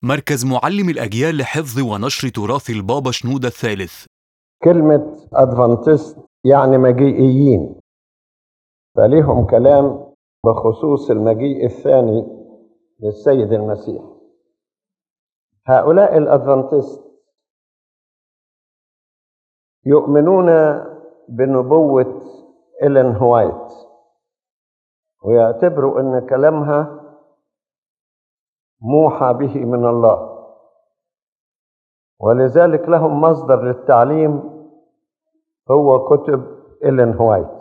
مركز معلم الأجيال لحفظ ونشر تراث البابا شنودة الثالث كلمة أدفانتست يعني مجيئيين فليهم كلام بخصوص المجيء الثاني للسيد المسيح هؤلاء الأدفانتست يؤمنون بنبوة إلين هوايت ويعتبروا أن كلامها موحى به من الله ولذلك لهم مصدر للتعليم هو كتب إلين هوايت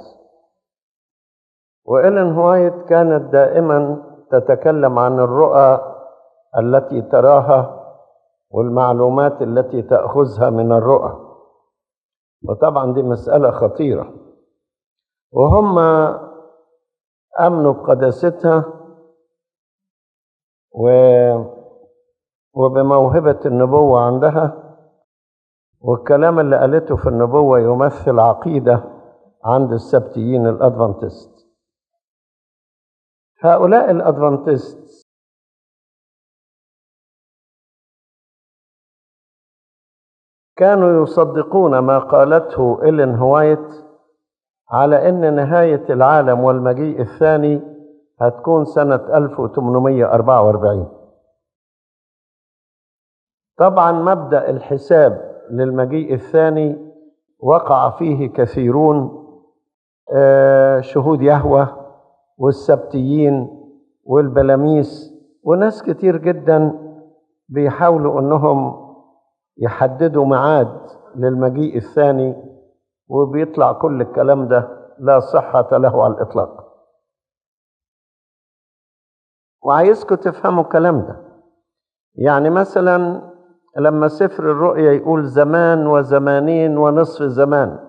وإلين هوايت كانت دائما تتكلم عن الرؤى التي تراها والمعلومات التي تأخذها من الرؤى وطبعا دي مسألة خطيرة وهم أمنوا بقداستها و وبموهبة النبوة عندها والكلام اللي قالته في النبوة يمثل عقيدة عند السبتيين الأدفانتست هؤلاء الأدفانتست كانوا يصدقون ما قالته إلين هوايت على أن نهاية العالم والمجيء الثاني هتكون سنة 1844 طبعا مبدأ الحساب للمجيء الثاني وقع فيه كثيرون شهود يهوه والسبتيين والبلاميس وناس كتير جدا بيحاولوا انهم يحددوا ميعاد للمجيء الثاني وبيطلع كل الكلام ده لا صحة له على الإطلاق وعايزكم تفهموا الكلام ده يعني مثلا لما سفر الرؤيا يقول زمان وزمانين ونصف زمان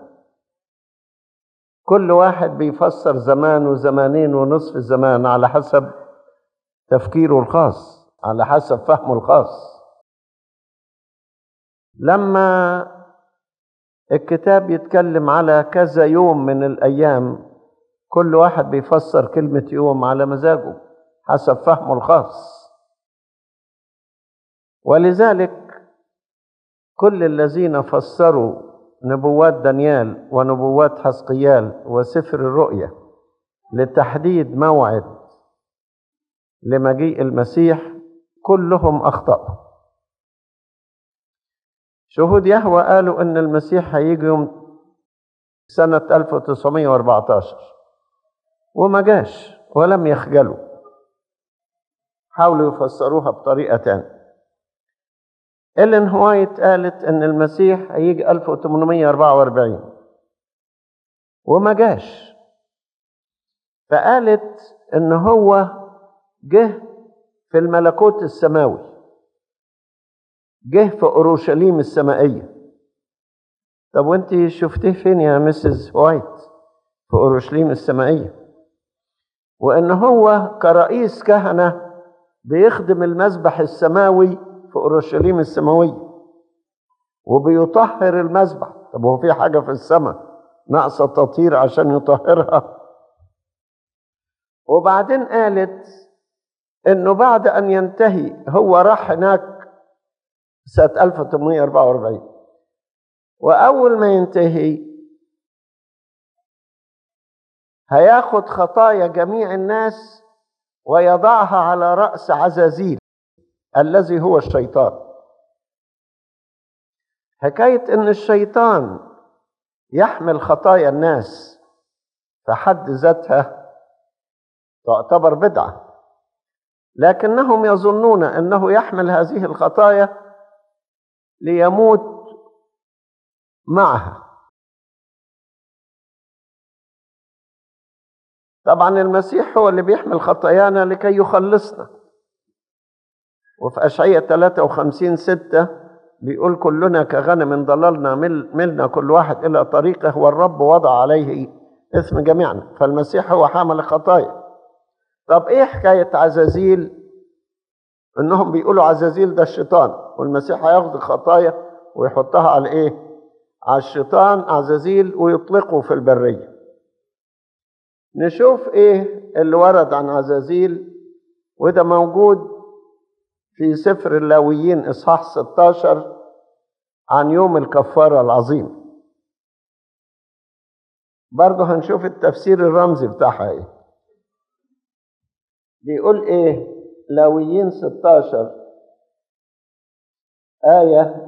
كل واحد بيفسر زمان وزمانين ونصف زمان على حسب تفكيره الخاص على حسب فهمه الخاص لما الكتاب يتكلم على كذا يوم من الأيام كل واحد بيفسر كلمة يوم على مزاجه حسب فهمه الخاص ولذلك كل الذين فسروا نبوات دانيال ونبوات حسقيال وسفر الرؤيا لتحديد موعد لمجيء المسيح كلهم أخطأوا شهود يهوى قالوا إن المسيح هيجي يوم سنة 1914 وما جاش ولم يخجلوا حاولوا يفسروها بطريقة تانية إلين هوايت قالت إن المسيح هيجي 1844 وما جاش فقالت إن هو جه في الملكوت السماوي جه في أورشليم السمائية طب وانت شفتيه فين يا مسز وايت في أورشليم السمائية وإن هو كرئيس كهنة بيخدم المذبح السماوي في اورشليم السماويه وبيطهر المذبح طب هو في حاجه في السماء ناقصه تطهير عشان يطهرها وبعدين قالت انه بعد ان ينتهي هو راح هناك سنه 1844 واول ما ينتهي هياخد خطايا جميع الناس ويضعها على راس عزازيل الذي هو الشيطان حكايه ان الشيطان يحمل خطايا الناس في حد ذاتها تعتبر بدعه لكنهم يظنون انه يحمل هذه الخطايا ليموت معها طبعا المسيح هو اللي بيحمل خطايانا لكي يخلصنا وفي أشعية 53 ستة بيقول كلنا كغنم ضللنا مل ملنا كل واحد إلى طريقه والرب وضع عليه اسم جميعنا فالمسيح هو حامل الخطايا طب إيه حكاية عزازيل إنهم بيقولوا عزازيل ده الشيطان والمسيح هياخد الخطايا ويحطها على إيه؟ على الشيطان عزازيل ويطلقه في البرية نشوف إيه اللي ورد عن عزازيل وده موجود في سفر اللاويين إصحاح 16 عن يوم الكفارة العظيم برضه هنشوف التفسير الرمزي بتاعها ايه بيقول ايه لاويين 16 آية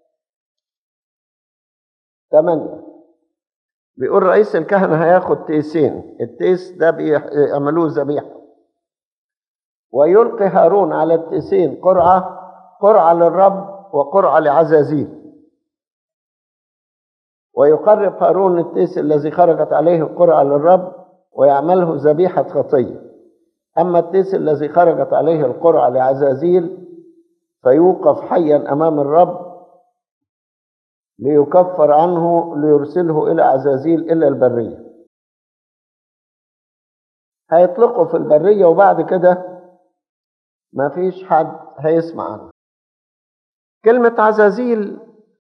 8 بيقول رئيس الكهنة هياخد تيسين التيس ده بيعملوه ذبيحة ويلقي هارون على التيسين قرعة قرعة للرب وقرعة لعزازيل ويقرب هارون التيس الذي خرجت عليه القرعة للرب ويعمله ذبيحة خطية أما التيس الذي خرجت عليه القرعة لعزازيل فيوقف حيا أمام الرب ليكفر عنه ليرسله إلى عزازيل إلى البرية هيطلقوا في البرية وبعد كده ما فيش حد هيسمع عنه كلمة عزازيل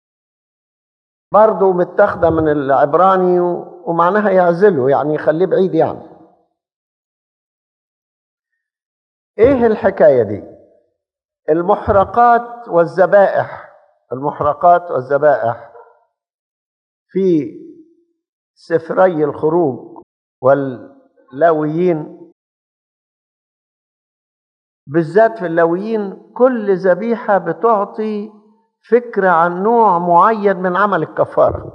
برضه متاخدة من العبراني ومعناها يعزله يعني يخليه بعيد يعني ايه الحكاية دي المحرقات والذبائح المحرقات والذبائح في سفري الخروج واللاويين بالذات في اللاويين كل ذبيحة بتعطي فكرة عن نوع معين من عمل الكفارة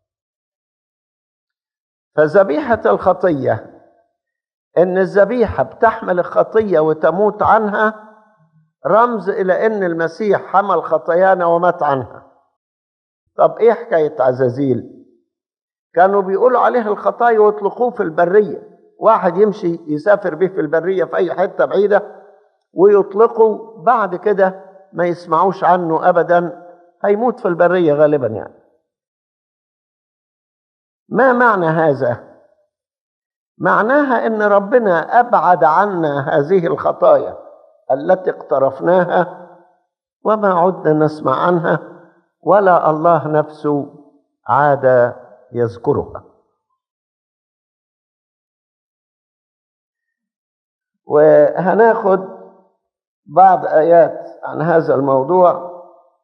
فذبيحة الخطية إن الذبيحة بتحمل الخطية وتموت عنها رمز إلى إن المسيح حمل خطايانا ومات عنها طب إيه حكاية عزازيل كانوا بيقولوا عليه الخطايا ويطلقوه في البرية واحد يمشي يسافر به في البرية في أي حتة بعيدة ويطلقوا بعد كده ما يسمعوش عنه أبدا هيموت في البرية غالبا يعني ما معنى هذا معناها ان ربنا ابعد عنا هذه الخطايا التي اقترفناها وما عدنا نسمع عنها ولا الله نفسه عاد يذكرها وهناخد بعض ايات عن هذا الموضوع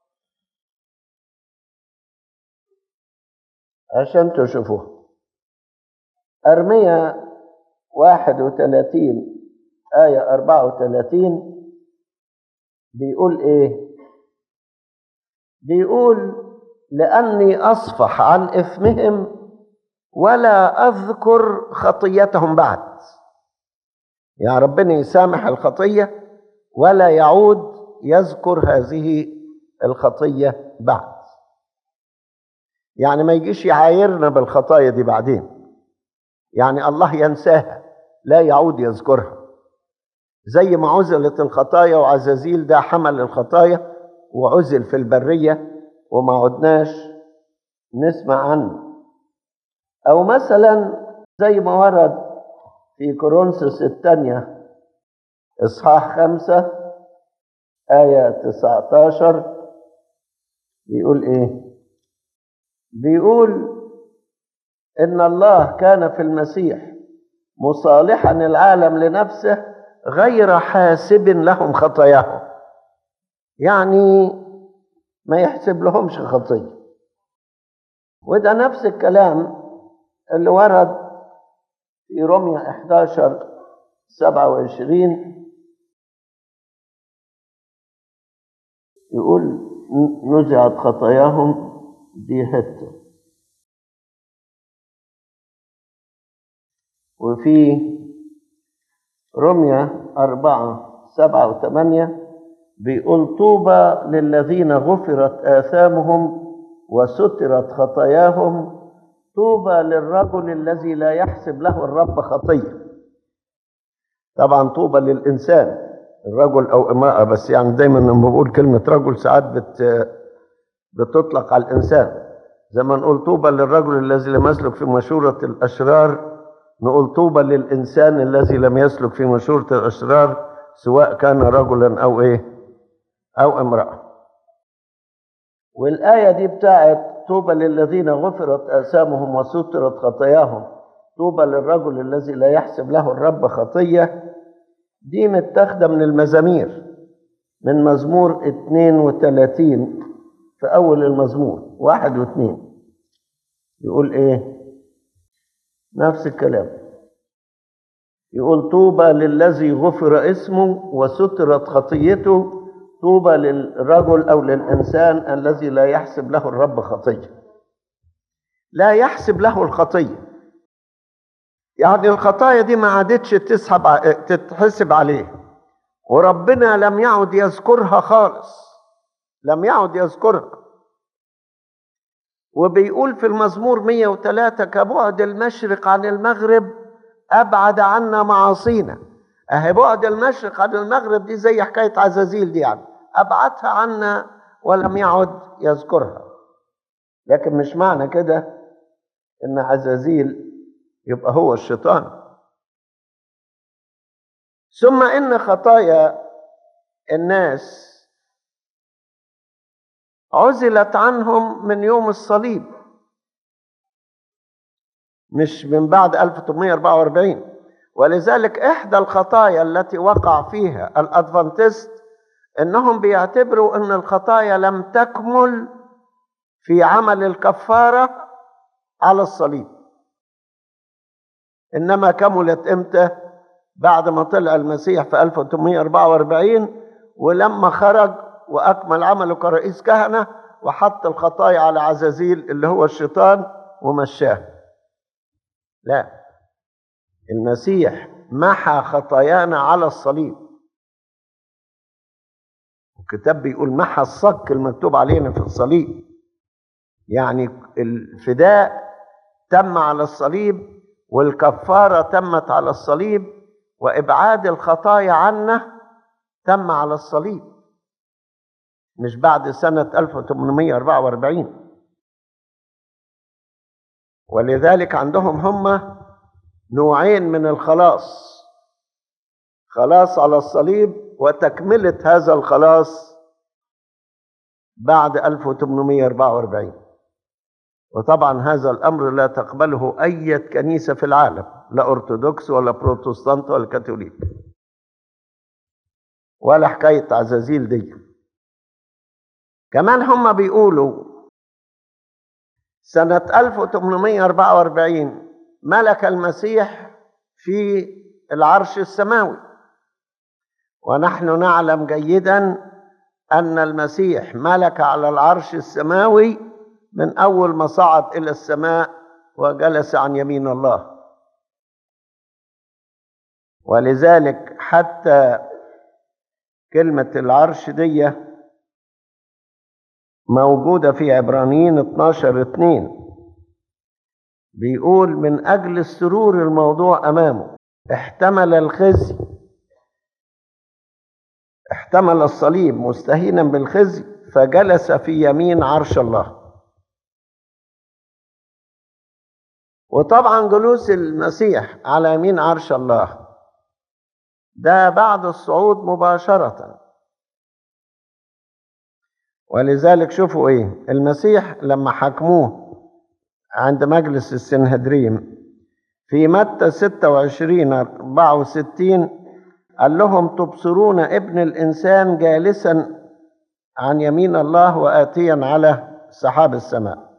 عشان تشوفوها أرمية واحد وثلاثين آية أربعة وثلاثين بيقول إيه بيقول لأني أصفح عن إثمهم ولا أذكر خطيتهم بعد يعني ربنا يسامح الخطية ولا يعود يذكر هذه الخطية بعد يعني ما يجيش يعايرنا بالخطايا دي بعدين يعني الله ينساها لا يعود يذكرها زي ما عزلت الخطايا وعزازيل ده حمل الخطايا وعزل في البرية وما عدناش نسمع عنه أو مثلا زي ما ورد في كورنثوس الثانية إصحاح خمسة آية 19 بيقول إيه؟ بيقول ان الله كان في المسيح مصالحا العالم لنفسه غير حاسب لهم خطاياهم يعني ما يحسب لهمش خطيه وده نفس الكلام اللي ورد في روميا 11 27 يقول نزعت خطاياهم دي حته وفي رمية أربعة سبعة وثمانية بيقول طوبى للذين غفرت آثامهم وسترت خطاياهم طوبى للرجل الذي لا يحسب له الرب خطية طبعا طوبى للإنسان الرجل أو امرأة بس يعني دايما لما بقول كلمة رجل ساعات بت بتطلق على الإنسان زي ما نقول طوبى للرجل الذي لم يسلك في مشورة الأشرار نقول طوبى للإنسان الذي لم يسلك في مشورة الأشرار سواء كان رجلا أو إيه أو امرأة والآية دي بتاعت طوبى للذين غفرت آثامهم وسترت خطاياهم طوبى للرجل الذي لا يحسب له الرب خطية دي متاخدة من المزامير من مزمور 32 في أول المزمور واحد واثنين يقول إيه نفس الكلام يقول طوبى للذي غفر اسمه وسترت خطيته طوبى للرجل أو للإنسان الذي لا يحسب له الرب خطية لا يحسب له الخطية يعني الخطايا دي ما عادتش تسحب ع- تتحسب عليه وربنا لم يعد يذكرها خالص لم يعد يذكرها وبيقول في المزمور 103 كبعد المشرق عن المغرب أبعد عنا معاصينا أهي بعد المشرق عن المغرب دي زي حكاية عزازيل دي يعني أبعدها عنا ولم يعد يذكرها لكن مش معنى كده إن عزازيل يبقى هو الشيطان ثم إن خطايا الناس عزلت عنهم من يوم الصليب مش من بعد 1844 ولذلك إحدى الخطايا التي وقع فيها الأدفانتست إنهم بيعتبروا إن الخطايا لم تكمل في عمل الكفارة على الصليب إنما كملت إمتى؟ بعد ما طلع المسيح في 1844 ولما خرج وأكمل عمله كرئيس كهنة وحط الخطايا على عزازيل اللي هو الشيطان ومشاه لا المسيح محى خطايانا على الصليب الكتاب بيقول محى الصك المكتوب علينا في الصليب يعني الفداء تم على الصليب والكفارة تمت على الصليب وإبعاد الخطايا عنا تم على الصليب مش بعد سنة 1844 ولذلك عندهم هم نوعين من الخلاص خلاص على الصليب وتكملة هذا الخلاص بعد 1844 وطبعا هذا الأمر لا تقبله أي كنيسة في العالم لا أرثوذكس ولا بروتستانت ولا كاثوليك ولا حكاية عزازيل دي كمان هم بيقولوا سنة 1844 ملك المسيح في العرش السماوي ونحن نعلم جيدا أن المسيح ملك على العرش السماوي من أول ما صعد إلى السماء وجلس عن يمين الله ولذلك حتى كلمة العرش دي موجودة في عبرانيين 12 2 بيقول من أجل السرور الموضوع أمامه احتمل الخزي احتمل الصليب مستهينا بالخزي فجلس في يمين عرش الله وطبعا جلوس المسيح على يمين عرش الله ده بعد الصعود مباشرة ولذلك شوفوا ايه المسيح لما حكموه عند مجلس السنهدريم في متى 26 64 قال لهم تبصرون ابن الإنسان جالسا عن يمين الله وآتيا على سحاب السماء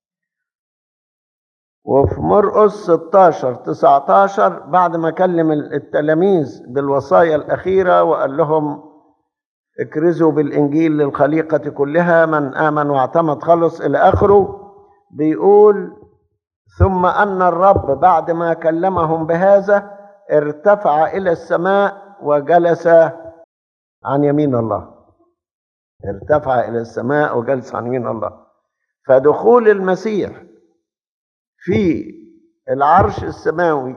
وفي مرقس 16 19 بعد ما كلم التلاميذ بالوصايا الأخيرة وقال لهم اكرزوا بالإنجيل للخليقة كلها من آمن واعتمد خلص إلى آخره بيقول ثم أن الرب بعد ما كلمهم بهذا ارتفع إلى السماء وجلس عن يمين الله ارتفع إلى السماء وجلس عن يمين الله فدخول المسيح في العرش السماوي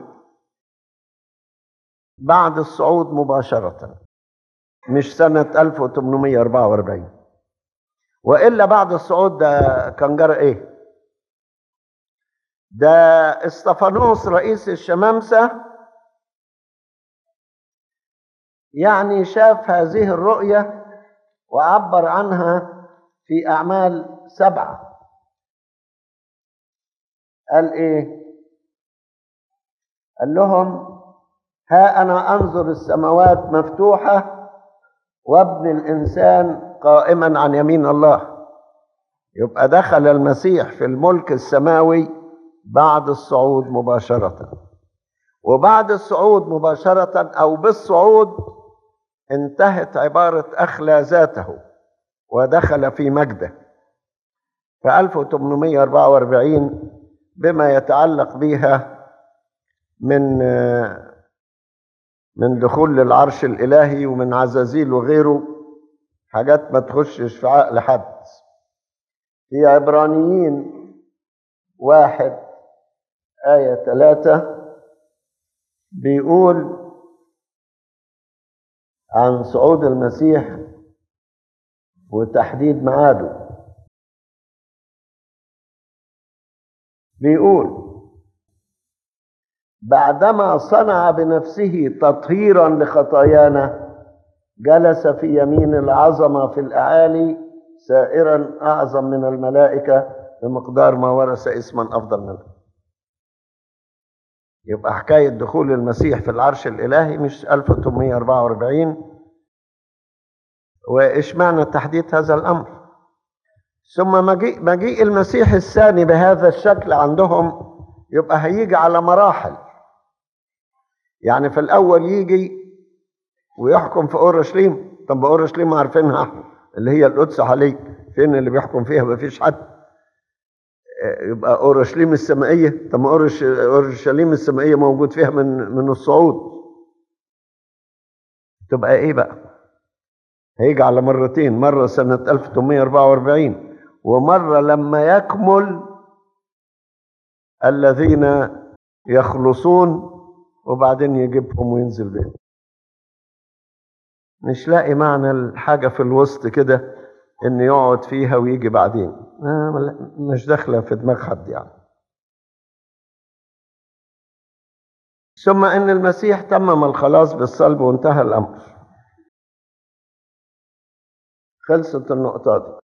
بعد الصعود مباشرة مش سنة 1844 وإلا بعد الصعود ده كان جرى إيه؟ ده استفانوس رئيس الشمامسة يعني شاف هذه الرؤية وعبر عنها في أعمال سبعة قال إيه؟ قال لهم ها أنا أنظر السماوات مفتوحة وابن الإنسان قائما عن يمين الله يبقى دخل المسيح في الملك السماوي بعد الصعود مباشرة وبعد الصعود مباشرة أو بالصعود انتهت عبارة أخلى ذاته ودخل في مجده في 1844 بما يتعلق بها من من دخول للعرش الإلهي ومن عزازيل وغيره حاجات ما تخشش في عقل حد في عبرانيين واحد آية ثلاثة بيقول عن صعود المسيح وتحديد ميعاده بيقول بعدما صنع بنفسه تطهيرا لخطايانا جلس في يمين العظمه في الاعالي سائرا اعظم من الملائكه بمقدار ما ورث اسما افضل منه يبقى حكايه دخول المسيح في العرش الالهي مش 1844 وايش معنى تحديد هذا الامر ثم مجيء مجيء المسيح الثاني بهذا الشكل عندهم يبقى هيجي على مراحل يعني في الاول يجي ويحكم في اورشليم طب اورشليم عارفينها اللي هي القدس عليك فين اللي بيحكم فيها مفيش حد يبقى اورشليم السمائيه طب ما اورشليم السمائيه موجود فيها من من الصعود تبقى ايه بقى هيجي على مرتين مره سنه 1844 ومره لما يكمل الذين يخلصون وبعدين يجيبهم وينزل بهم مش لاقي معنى الحاجة في الوسط كده إن يقعد فيها ويجي بعدين مش داخلة في دماغ حد يعني ثم إن المسيح تمم الخلاص بالصلب وانتهى الأمر خلصت النقطة دي